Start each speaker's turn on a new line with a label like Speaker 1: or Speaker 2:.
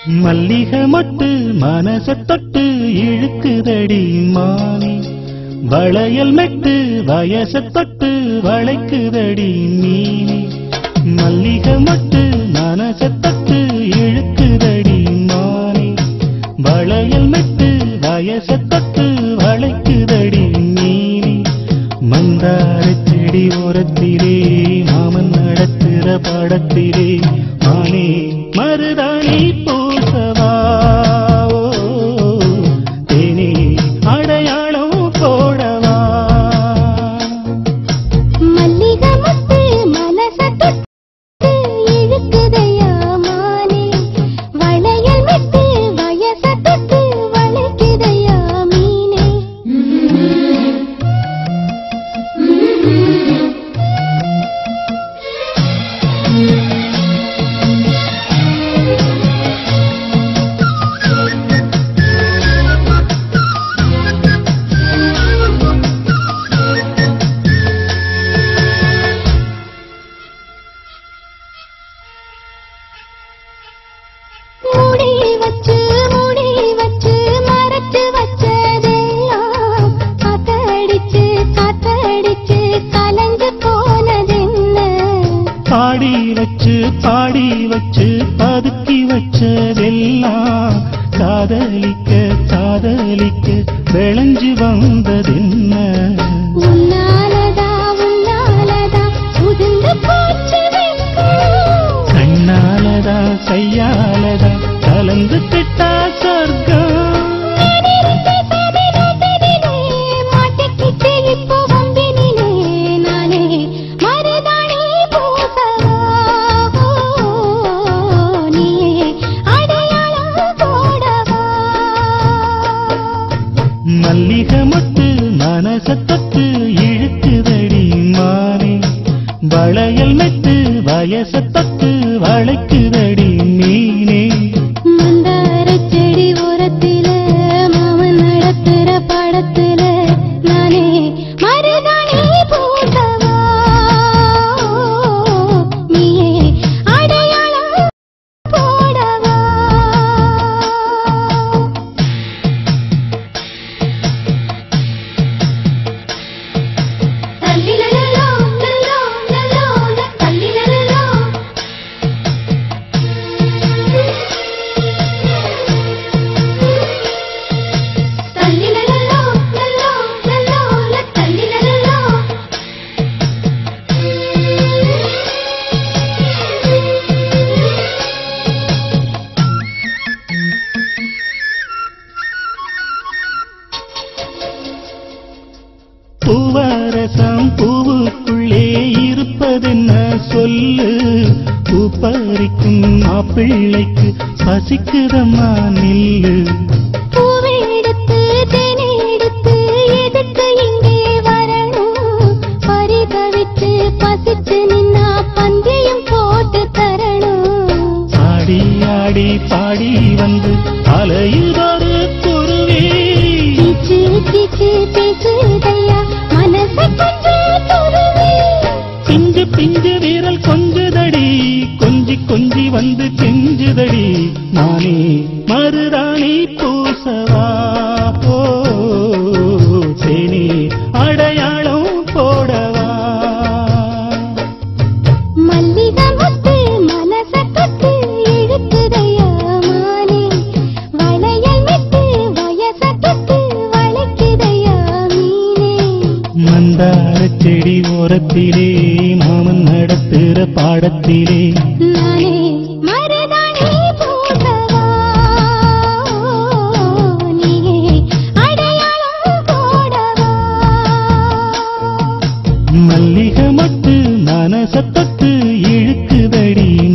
Speaker 1: மல்லிகை மொட்டு மனச தொட்டு இழுக்குதடி மானி வளையல் மெட்டு வயச தொட்டு வளைக்குதடி மீனி மல்லிகை மொட்டு மனச தொட்டு இழுக்குதடி மானி வளையல் மெட்டு வயச தொட்டு வளைக்குதடி மீனி மந்தார செடி ஓரத்திலே மாமன் நடத்துற படத்திலே மானே மருதாணி பூசவா ஓ, தேனே அடையாளம் போடவா
Speaker 2: மல்லிகை முத்து மனச தொட்டு இழுக்குதையா மானே வளையல் மெட்டு வயச தொட்டு வளைக்குதையா மீனே மூடி வச்சு மூடி வச்சு மறைச்சு வச்சதெல்லாம் காத்தடிச்சு காத்தடிச்சு கலந்து போனதென்ன
Speaker 1: பாடி வச்சு பாடி வச்சு பதுக்கி வச்சதெல்லாம் காதலிக்க காதலிக்க விளைஞ்சு வந்ததென்ன
Speaker 2: உன்னாலதா உன்னாலதா உதிர்ந்து போச்சு வெட்கம்.
Speaker 1: கண்ணாலதா கையாலதா கலந்து கிட்டா சொர்க்கம்
Speaker 2: நினைத்த சதிரசதிலே மாட்டிக்கிட்டு இப்போ வம்பினிலே நானே மருதாணி பூசவா நீயே அடையாளம் போடவா
Speaker 1: மல்லிகை மொட்டு மனச தொட்டு இழுக்குதடி மாறி வளையல் மெட்டு வயச தொட்டு வளைக்குதடி மீனே
Speaker 2: மந்தாரச் செடி ஓரத்தில மாமன் நடத்துற படத்துல நானே மருதாணி பூசவா நீயே அடையாளம் போடவா தல்லிலலலோ லலோ லலோ தல்லிலலலோ தல்லிலலலோ லலோ லலோ தல்லிலலலோ
Speaker 1: பூவரசம் பூவுக்குள்ளே இருப்பதென்ன சொல்லு பூ பறிக்கும் மாப்பிள்ளைக்கு பசிக்குதம்மா நில்லு
Speaker 2: பூவெடுத்து தேனெடுத்து எதுக்கு இங்கே வரணும் பரிதவிச்சு பசிச்சு நின்னா பந்தயம் போட்டு தரணும்
Speaker 1: ஆடி ஆடி பாடி வந்து அலையில் ஒரு குருவி
Speaker 2: கீச்சு கீச்சு பேசுதையா மனச கொஞ்சம் துருவி
Speaker 1: பிஞ்சு பிஞ்சு வீரல் கொஞ்சுதடி கொஞ்சி கொஞ்சி வந்து கெஞ்சுதடி நானே மருதாணி பூசவா ஓ தேனி அடையாளம் போடவா
Speaker 2: மல்லிகை முத்து மனச தொட்டு இழுக்குதையா மானே வளையல் மெட்டு வயச தொட்டு வளைக்குதையா மீனே
Speaker 1: மந்தார செடி ஓரத்திலே மாமன் நடத்துற பாடத்திலே
Speaker 2: நானே மருதாணி பூசவா நீயே அடையாளம் போடவா
Speaker 1: மல்லிகை மட்டு மனச தொட்டு இழுக்குதடி